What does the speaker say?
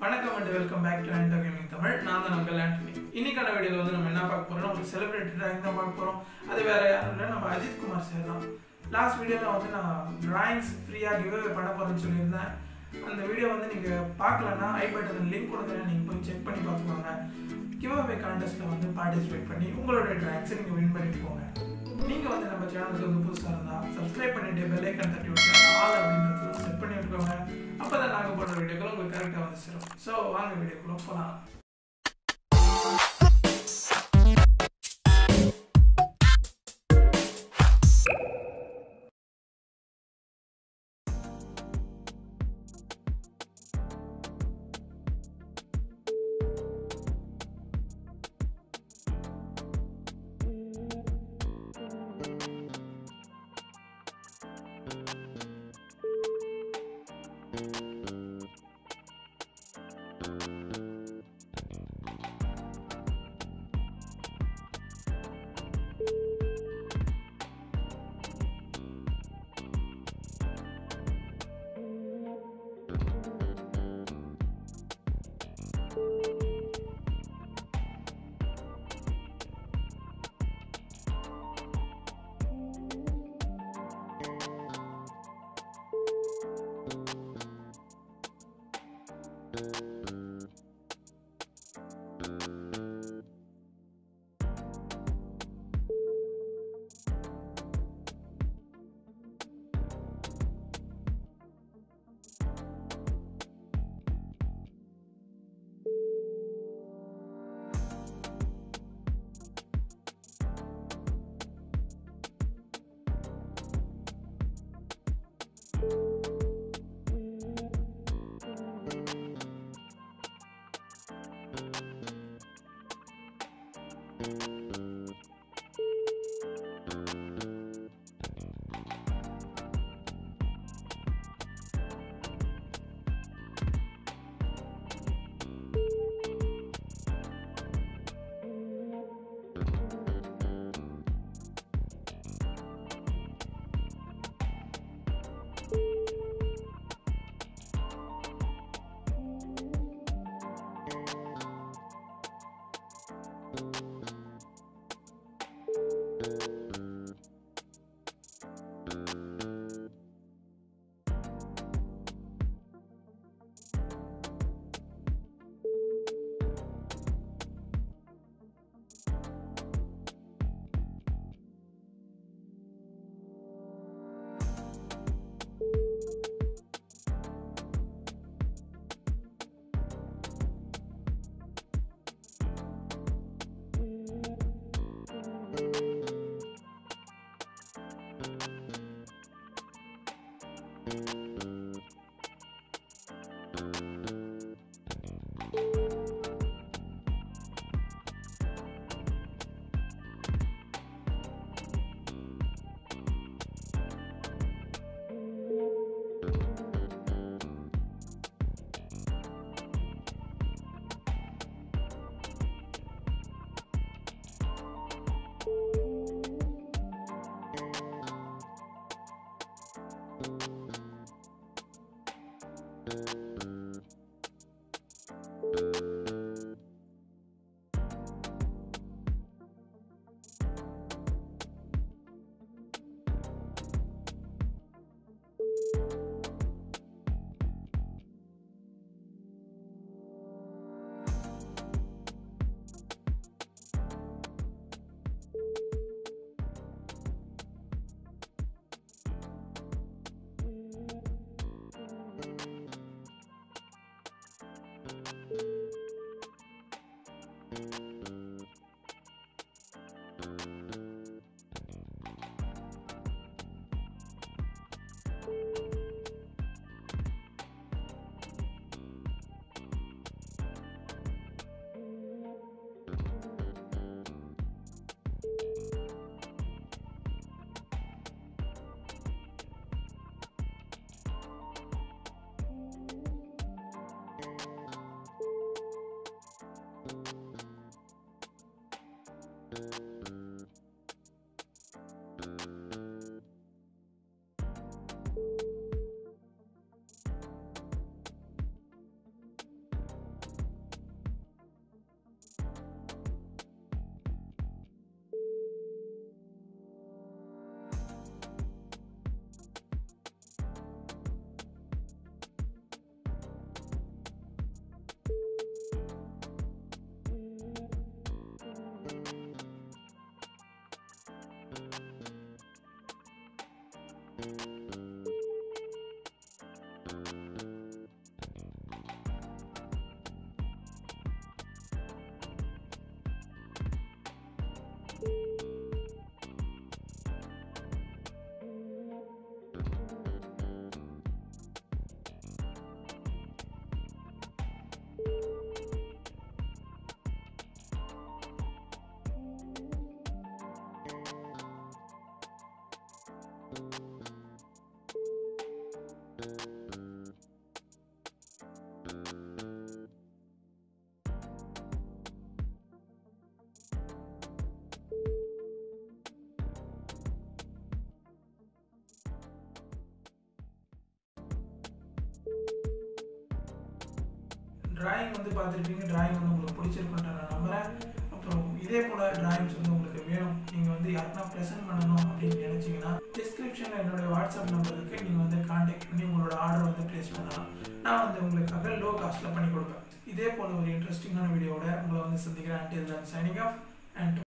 வணக்கம் and welcome back to Ando gaming Tamil நான் தான் உங்கள் ஆண்டனி இன்னைக்கான வீடியோவில் வந்து நம்ம என்ன பார்க்க போறோம்னா ஒரு செலிபிரிட்டி டிராயிங் தான் பார்க்க போகிறோம் அது வேற யாரும் இல்லை நம்ம அஜித் குமார் சார் தான் லாஸ்ட் வீடியோவில் வந்து நான் டிராயிங்ஸ் ஃப்ரீயாக கிவ்அவே பண்ண போகிறேன்னு சொல்லியிருந்தேன் அந்த வீடியோ வந்து நீங்கள் பார்க்கலன்னா ஐ பட்டன் லிங்க் கொடுக்குறேன் நீங்கள் போய் செக் பண்ணி பார்த்துக்கோங்க கிவ்அவே கான்டெஸ்ட்டில் வந்து பார்ட்டிசிபேட் பண்ணி உங்களோட டிராயிங்ஸை நீங்கள் வின் பண்ணிட்டு போங்க நீங்கள் வந்து நம்ம சேனலுக்கு வந்து புதுசாக இருந்தால் சப்ஸ்கிரைப் பண்ணிட்டு பெல் ஐக்கன் தட்டி விட்டு ஆல் அப்படின்றது செட் பண்ணி விட்டுக்கோங்க அப்போ தான் நாங்கள் போடுற வீடியோக்கள் உங்களுக்கு கரெக்டாக வந்து சேரும் ஸோ வாங்க வீடியோக்குள்ள போகலாம் டிராயிங் வந்து பார்த்துருப்பீங்க டிராயிங் வந்து உங்களுக்கு பிடிச்சிருக்குன்ற நான் நம்புகிறேன் அப்புறம் இதே போல் டிராயிங்ஸ் வந்து உங்களுக்கு வேணும் நீங்கள் வந்து யாருன்னா ப்ரெசென்ட் பண்ணணும் அப்படின்னு நினச்சிங்கன்னா டிஸ்கிரிப்ஷனில் என்னுடைய வாட்ஸ்அப் நம்பர் இருக்குது நீங்கள் வந்து காண்டாக்ட் பண்ணி உங்களோட ஆர்டர் வந்து ப்ளேஸ் பண்ணலாம் நான் வந்து உங்களுக்காக லோ காஸ்ட்டில் பண்ணி கொடுப்பேன் இதே போல் ஒரு இன்ட்ரெஸ்டிங்கான வீடியோவோட உங்களை வந்து சந்திக்கிறேன் until then signing off and